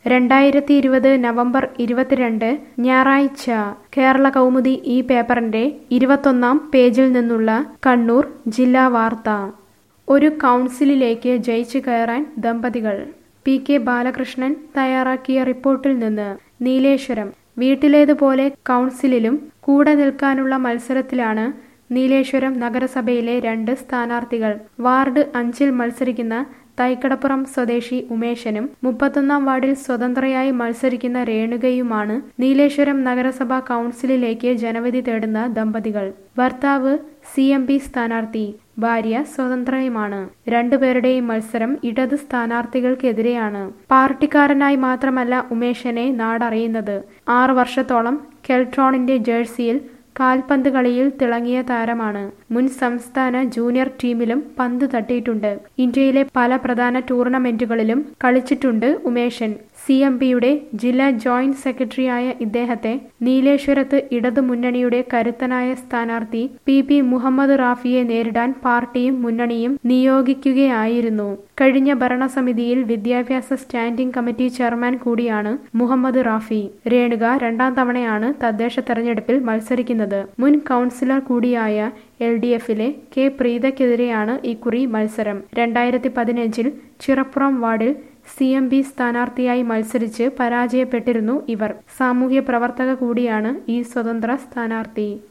രണ്ടായിരത്തി ഇരുപത് നവംബർ ഇരുപത്തിരണ്ട് ഞായറാഴ്ച കേരള കൗമുദി ഈ പേപ്പറിന്റെ ഇരുപത്തൊന്നാം പേജിൽ നിന്നുള്ള കണ്ണൂർ ജില്ലാ വാർത്ത ഒരു കൗൺസിലിലേക്ക് ജയിച്ചു കയറാൻ ദമ്പതികൾ പി കെ ബാലകൃഷ്ണൻ തയ്യാറാക്കിയ റിപ്പോർട്ടിൽ നിന്ന് നീലേശ്വരം വീട്ടിലേതുപോലെ കൗൺസിലിലും കൂടെ നിൽക്കാനുള്ള മത്സരത്തിലാണ് നീലേശ്വരം നഗരസഭയിലെ രണ്ട് സ്ഥാനാർത്ഥികൾ വാർഡ് അഞ്ചിൽ മത്സരിക്കുന്ന തൈക്കടപ്പുറം സ്വദേശി ഉമേശനും മുപ്പത്തൊന്നാം വാർഡിൽ സ്വതന്ത്രയായി മത്സരിക്കുന്ന രേണുകയുമാണ് നീലേശ്വരം നഗരസഭാ കൗൺസിലിലേക്ക് ജനവിധി തേടുന്ന ദമ്പതികൾ ഭർത്താവ് സി എം പി സ്ഥാനാർത്ഥി ഭാര്യ സ്വതന്ത്രയുമാണ് രണ്ടുപേരുടെയും മത്സരം ഇടത് സ്ഥാനാർത്ഥികൾക്കെതിരെയാണ് പാർട്ടിക്കാരനായി മാത്രമല്ല ഉമേശനെ നാടറിയുന്നത് ആറു വർഷത്തോളം കെൽട്രോണിന്റെ ജേഴ്സിയിൽ കാൽപന്ത് കളിയിൽ തിളങ്ങിയ താരമാണ് മുൻ സംസ്ഥാന ജൂനിയർ ടീമിലും പന്ത് തട്ടിയിട്ടുണ്ട് ഇന്ത്യയിലെ പല പ്രധാന ടൂർണമെന്റുകളിലും കളിച്ചിട്ടുണ്ട് ഉമേശൻ സി എം പിയുടെ ജില്ലാ ജോയിന്റ് സെക്രട്ടറിയായ ഇദ്ദേഹത്തെ നീലേശ്വരത്ത് ഇടതു മുന്നണിയുടെ കരുത്തനായ സ്ഥാനാർത്ഥി പി പി മുഹമ്മദ് റാഫിയെ നേരിടാൻ പാർട്ടിയും മുന്നണിയും നിയോഗിക്കുകയായിരുന്നു കഴിഞ്ഞ ഭരണസമിതിയിൽ വിദ്യാഭ്യാസ സ്റ്റാൻഡിംഗ് കമ്മിറ്റി ചെയർമാൻ കൂടിയാണ് മുഹമ്മദ് റാഫി രേണുക രണ്ടാം തവണയാണ് തദ്ദേശ തെരഞ്ഞെടുപ്പിൽ മത്സരിക്കുന്നത് മുൻ കൗൺസിലർ കൂടിയായ എൽ ഡി എഫിലെ കെ പ്രീതയ്ക്കെതിരെയാണ് ഇക്കുറി മത്സരം രണ്ടായിരത്തി പതിനഞ്ചിൽ ചിറപ്പുറം വാർഡിൽ സി എം പി സ്ഥാനാർത്ഥിയായി മത്സരിച്ച് പരാജയപ്പെട്ടിരുന്നു ഇവർ സാമൂഹ്യ പ്രവർത്തക കൂടിയാണ് ഈ സ്വതന്ത്ര സ്ഥാനാർത്ഥി